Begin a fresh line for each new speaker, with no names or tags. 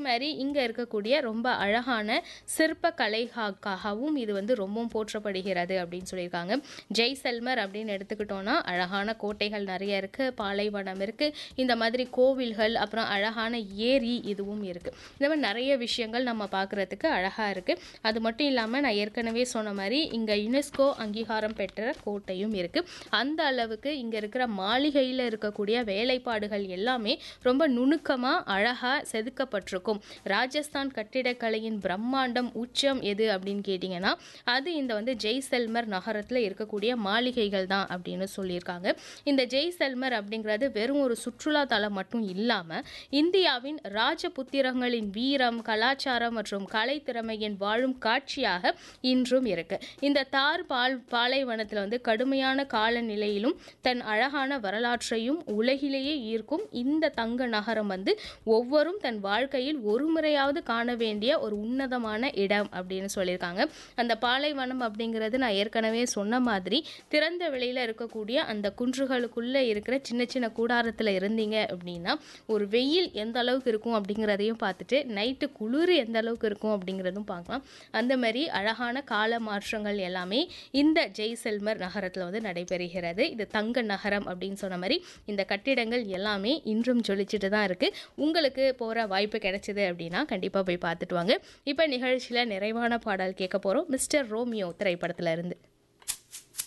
மாதிரி இங்கே இருக்கக்கூடிய ரொம்ப அழகான சிற்ப கலைக்காகவும் இது வந்து ரொம்பவும் போற்றப்படுகிறது அப்படின்னு சொல்லியிருக்காங்க ஜெய்சல்மர் அப்படின்னு எடுத்துக்கிட்டோம்னா அழகான கோட்டைகள் நிறைய இருக்குது பாலைவனம் இருக்குது இந்த மாதிரி கோவில்கள் அப்புறம் அழகான ஏரி இதுவும் இருக்குது இந்த மாதிரி நிறைய விஷயங்கள் நம்ம பார்க்குறதுக்கு அழகாக இருக்குது அது மட்டும் இல்லாமல் நான் ஏற்கனவே சொன்ன மாதிரி இங்கே யுனெஸ்கோ அங்கீகாரம் பெற்ற கோட்டையும் இருக்குது அந்த அளவுக்கு இங்கே இருக்கிற மாளிகையில் இருக்கக்கூடிய வேலைப்பாடுகள் எல்லாமே ரொம்ப நுணுக்கமாக அழகாக செதுக்கப்பட்டிருக்கும் ராஜஸ்தான் கட்டிடக்கலையின் பிரம்மாண்டம் உச்சம் எது அப்படின்னு கேட்டிங்கன்னா அது இந்த வந்து ஜெய்சல்மர் நகரத்தில் இருக்கக்கூடிய மாளிகைகள் தான் அப்படின்னு சொல்லியிருக்காங்க இந்த ஜெய்சல்மர் அப்படிங்கிறது வெறும் ஒரு சுற்றுலா தலம் மட்டும் இல்லாமல் இந்தியாவின் ராஜபுத்திரங்களின் வீரம் கலாச்சாரம் மற்றும் கலை திறமையின் வாழும் காட்சியாக இன்றும் இருக்கு இந்த தார் பால் பாலைவனத்தில் வந்து கடுமையான காலநிலையிலும் தன் அழகான வரலாற்றையும் உலகிலேயே ஈர்க்கும் இந்த தங்க நகரம் வந்து ஒவ்வொரும் தன் வாழ்க்கையில் ஒரு முறையாவது காண வேண்டிய ஒரு உன்னதமான இடம் அப்படின்னு சொல்லியிருக்காங்க அந்த பாலைவனம் அப்படிங்கிறது நான் ஏற்கனவே சொன்ன மாதிரி திறந்த வெளியில் இருக்கக்கூடிய அந்த குன்றுகளுக்குள்ளே இருக்கிற சின்ன சின்ன கூடாரத்தில் இருந்தீங்க அப்படின்னா ஒரு வெயில் எந்த அளவுக்கு இருக்கும் அப்படிங்கிறதையும் பார்த்துட்டு நைட்டு குளிர் எந்த அளவுக்கு இருக்கும் அப்படிங்கிறதும் பார்க்கலாம் அந்த மாதிரி அழகான கால மாற்றங்கள் எல்லாமே இந்த ஜெய்சல்மர் நகரத்தில் வந்து நடைபெறுகிறது இது தங்க நகரம் அப்படின்னு சொன்ன மாதிரி இந்த கட்டிடங்கள் எல்லாமே இன்றும் ஜொலிச்சுட்டு தான் இருக்குது உங்களுக்கு போகிற வாய்ப்பு கிடைச்சிது அப்படின்னா கண்டிப்பாக போய் பார்த்துட்டு வாங்க இப்போ நிகழ்ச்சியில் நிறைவான பாடல் கேட்க போகிறோம் மிஸ்டர் ரோமியோ திரைப்படத்துல இருந்து